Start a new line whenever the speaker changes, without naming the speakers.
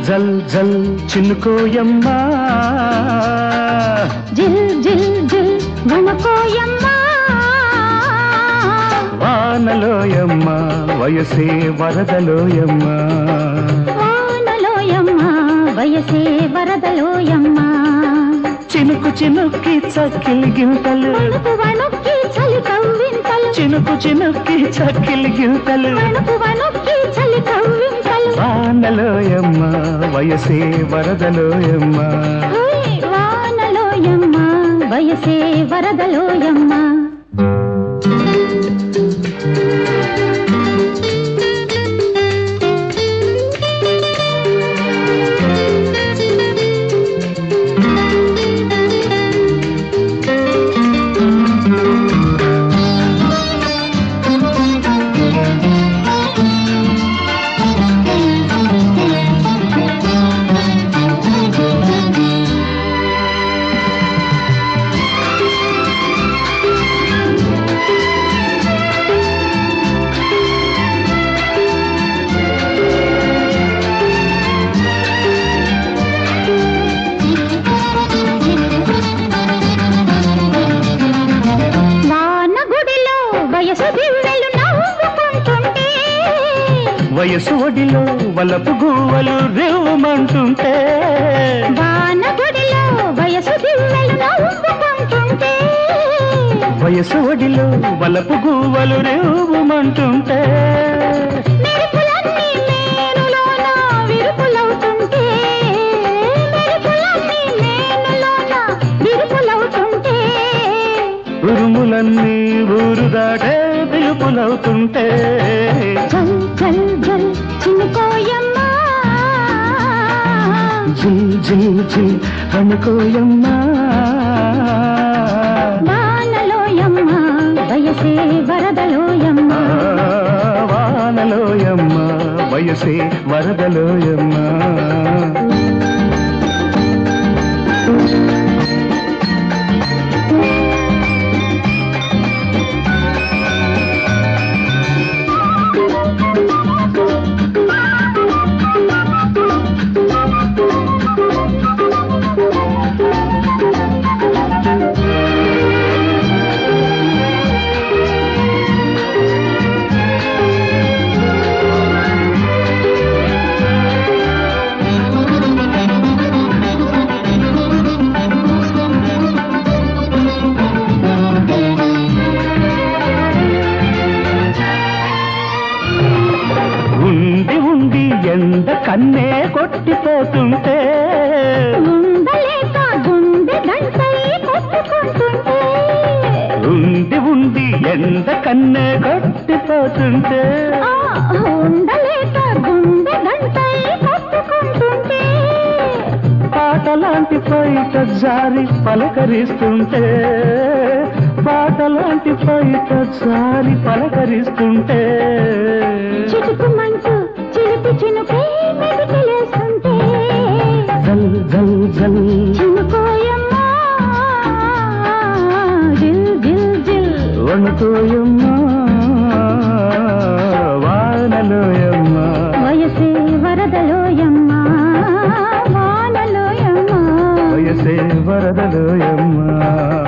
జల్ జల్ చిన్నుకోయమ్మా
జిల్ జిల్ జిల్ వణకోయమ్మా
వానలోయమ్మ వయసే వరదలోయమ్మా
వానలోయమ్మా వయసే వరదలోయమ్మా
చినుకు చినుక్కి చక్కిలి గింతలు
వణుకు వణుక్కి చలి కవ్వింతలు
చినుకు చినుక్కి చక్కిలి గింతలు
వణుకు వణుక్కి చలి కవ్వింతలు
వానలోయమ్మ వయసే వరదలోయమ్మా
హోయ్ వానలోయమ్మా వయసే వరదలోయమ్మా వాన గుడిలో వయసు దివ్వెలు నవ్వుకుంటుంటే
వయసు ఒడిలో వలపు గువ్వలు రేవమంటుంటే
వాన గుడిలో వయసు దివ్వెలు నవ్వుకుంటుంటే
వయసు ఒడిలో వలపు గువ్వలు రేవమంటుంటే
మెరుపులన్నీ మేనులోన విరుపులవుతుంటే మెరుపులన్నీ మేనులోన విరుపులవుతుంటే
ఉరుములన్నీ ఊరు దాటే పిలుపులవుతుంటే
జల్ జల్ జల్ చినుకోయమ్మా
జిల్ జిల్ జిల్ అనుకోయమ్మా
వానలోయమ్మా వయసే వరదలోయమ్మా
వానలోయమ్మ వయసే వరదలోయమ్మా ఉండి ఉండి ఎండ కన్నే కొట్టిపోతుంటే
ఉండలేక గుండె గంటై కొట్టుకుంటుంటే
ఉండి ఉండి ఎండ కన్నే కొట్టిపోతుంటే
ఆ, ఉండలేక గుండె గంటై కొట్టుకుంటుంటే
పాటలాంటి పైట జారి పలకరిస్తుంటే పాటలాంటి పైట జారి పలకరిస్తుంటే
చిటుకుమంటూ చిలిపి చినుకే మెదికలేస్తుంటే
జల్ జల్ జల్
చినుకోయమ్మా జిల్ జిల్ జిల్
వణుకోయమ్మా వానలోయమ్మా
వయసే వరదలోయమ్మా వానలోయమ్మా
వయసే వరదలోయమ్మా